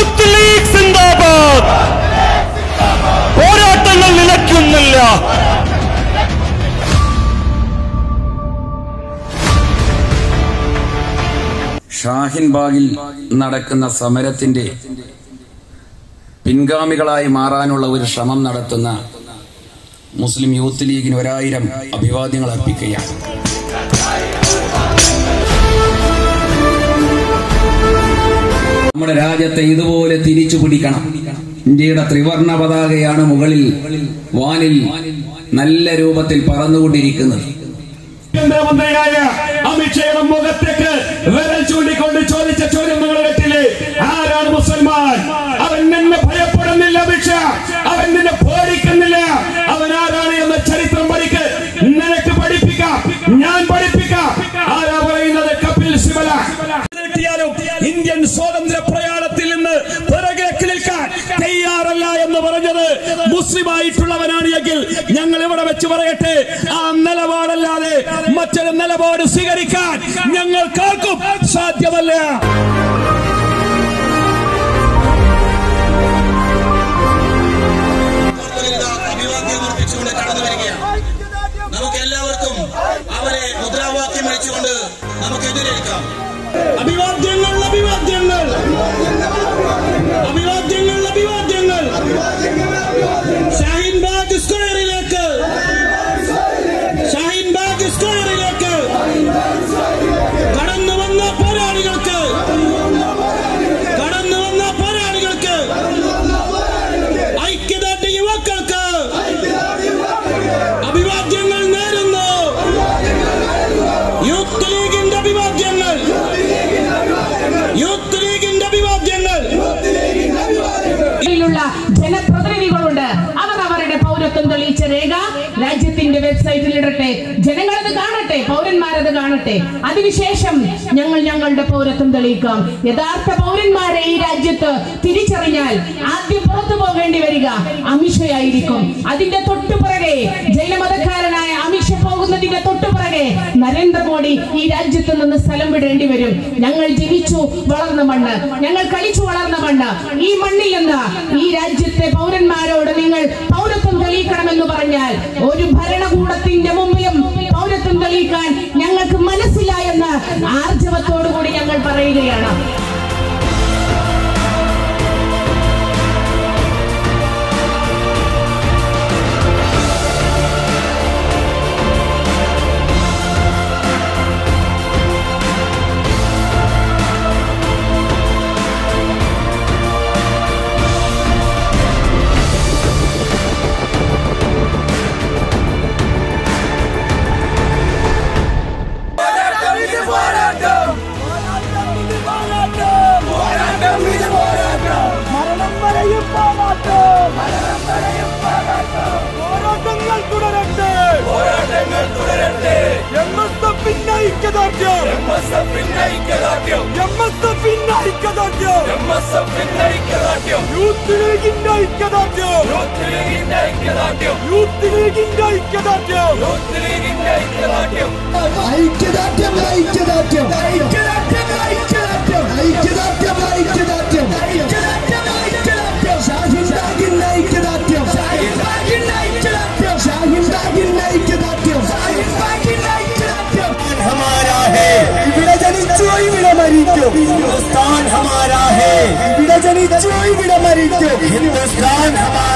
youth league സിന്ദാബാദ് പോരാട്ടങ്ങൾ നിലയ്ക്കുന്നില്ല ഷാഹിൻ ബാഗിൽ നടക്കുന്ന സമരത്തിന്റെ പിൻഗാമികളായി മാറാനുള്ള ഒരു ശ്രമം നടത്തുന്ന മുസ്ലിം യൂത്ത് ലീഗിന് ഒരായിരം അഭിവാദ്യങ്ങൾ അർപ്പിക്കുകയാണ് നമ്മുടെ രാജ്യത്തെ ഇതുപോലെ തിരിച്ചു പിടിക്കണം ഇന്ത്യയുടെ ത്രിവർണ പതാകയാണ് മുകളിൽ വാനിൽ നല്ല രൂപത്തിൽ പറന്നുകൊണ്ടിരിക്കുന്നത് കേന്ദ്രമന്ത്രിയായ അമിത്ഷയുടെ മുഖത്തേക്ക് വിരൽ ചൂണ്ടിക്കൊണ്ട് ചോദിച്ച ചോദ്യം നിങ്ങൾ കേട്ടില്ലേ ആരാണ് മുസൽമാൻ അവൻ നിന്നെ ഭയപ്പെടുന്നില്ല അമിത്ഷാ അവൻ നിന്നെ പേടിക്കുന്നില്ല അവൻ ആരാണ് എന്ന ചരിത്രം പഠിക്ക് നിനക്ക് പഠിപ്പിക്കാം ഞാൻ പഠിപ്പിക്കാം ആരാ പറയുന്നത് കപിൽ സിബല കിട്ടിയാലും ഇന്ത്യൻ സ്വാതന്ത്ര്യ പ്രയാണത്തിൽ നിന്ന് പിറകിലേക്ക് നിൽക്കാൻ തയ്യാറല്ല എന്ന് പറഞ്ഞത് മുസ്ലിം ആയിട്ടുള്ളവനാണ് എങ്കിൽ ഞങ്ങൾ ഇവിടെ വെച്ച് പറയട്ടെ ആ നിലപാടല്ലാതെ മറ്റൊരു നിലപാട് സ്വീകരിക്കാൻ ഞങ്ങൾക്കാർക്കും സാധ്യമല്ല അഭിവാദ്യം അർപ്പിച്ചുകൊണ്ട് കടന്നു വരികയാണ് നമുക്ക് എല്ലാവർക്കും അവരെ മുദ്രാവാക്യം വിളിച്ചുകൊണ്ട് നമുക്ക് എതിരേൽക്കാം അഭിവാദ്യങ്ങൾ അഭിവാദ്യങ്ങൾ അഭിവാദ്യങ്ങൾ അഭിവാദ്യങ്ങൾ ഷാഹിൻ ബാഗ് സ്ക്വയറിലേക്ക് ഷാഹിൻ ബാഗ് സ്ക്വയറിലേക്ക് കടന്നു വന്ന പോരാളികൾക്ക് കടന്നു വന്ന പോരാളികൾക്ക് ഐക്യദാർഢ്യ യുവാക്കൾക്ക് അഭിവാദ്യങ്ങൾ നേരുന്നു യൂത്ത് ലീഗിന്റെ അഭിവാദ്യങ്ങൾ യൂത്ത് ലീഗിന്റെ അഭിവാദ്യങ്ങൾ ിലുള്ള ജനപ്രതിനിധികളുണ്ട് അവർ അവരുടെ പൗരത്വം തെളിയിച്ച രേഖ രാജ്യത്തിന്റെ വെബ്സൈറ്റിൽ ഇടട്ടെ ജനങ്ങളത് കാണട്ടെ പൗരന്മാരത് കാണട്ടെ അതിനുശേഷം ഞങ്ങൾ ഞങ്ങളുടെ പൗരത്വം തെളിയിക്കാം യഥാർത്ഥ പൗരന്മാരെ ഈ രാജ്യത്ത് തിരിച്ചറിഞ്ഞാൽ ആദ്യം പുറത്തു പോകേണ്ടി വരിക അമിഷയായിരിക്കും അതിന്റെ തൊട്ടുപിറകെ ജൈനമതക്കാരനായ അമിഷ പോകുന്നതിന്റെ തൊട്ടുപിറകെ നരേന്ദ്രമോദി ഈ രാജ്യത്ത് നിന്ന് സ്ഥലം വിടേണ്ടി വരും ഞങ്ങൾ ജനിച്ചു വളർന്ന മണ്ണ് ഞങ്ങൾ കളിച്ചു വളർന്ന മണ്ണ് ഈ മണ്ണിൽ നിന്ന് ഈ രാജ്യത്തെ പൗരന്മാരോട് നിങ്ങൾ പൗരത്വം തെളിയിക്കണമെന്ന് പറഞ്ഞാൽ ഒരു ഭരണകൂടത്തിന്റെ മുമ്പിലും പൗരത്വം തെളിയിക്കാൻ ഞങ്ങൾക്ക് മനസ്സില്ല എന്ന് ആർജവത്തോടുകൂടി ഞങ്ങൾ പറയുകയാണ് മരണം വരെയും പോരാട്ടം പോരാട്ടങ്ങൾ തുടരട്ടെ പോരാട്ടങ്ങൾ തുടരട്ടെ എം എസ് എഫിന്റെ ഐക്യദാർഢ്യം എം എസ് എഫിന്റെ ഐക്യദാർഢ്യം എം എസ് എഫിന്റെ ഐക്യദാർഢ്യം എം എസ് എഫിന്റെ ഐക്യദാർഢ്യം യൂത്ത് ലീഗിന്റെ ഐക്യദാർഢ്യം യൂത്ത് ലീഗിന്റെ ഐക്യദാർഢ്യം യൂത്ത് ലീഗിന്റെ ഐക്യദാർഢ്യം യൂത്ത് ലീഗിന്റെ ഐക്യദാർഢ്യം ഐക്യദാർഢ്യം ഐക്യദാർഢ്യം ഐക്യദാർഢ്യം ഐക്യദാർഢ്യം ഐക്യദാർഢ്യം ഐക്യദാർഢ്യം ഐക്യദാർഢ്യം ഐക്യദാർഢ്യം ഷാഹിൻ ബാഗിന്റെ ഐക്യദാർഢ്യം ഷാഹിൻ ബാഗിന്റെ ഐക്യദാർഢ്യം ഷാഹിൻ ബാഗിന്റെ ഐക്യദാർഢ്യം ഷാഹിൻ ബാഗിന്റെ ഐക്യദാർഢ്യം ഇവിടെ ജനിച്ചു ഇവിടെ മരിക്കും ഹിന്ദുസ്ഥാൻ ഹമാരാ ഹേ ഇവിടെ ജനിച്ചു ഇവിടെ മരിക്കും ഹിന്ദുസ്ഥാൻ ഹമാരാ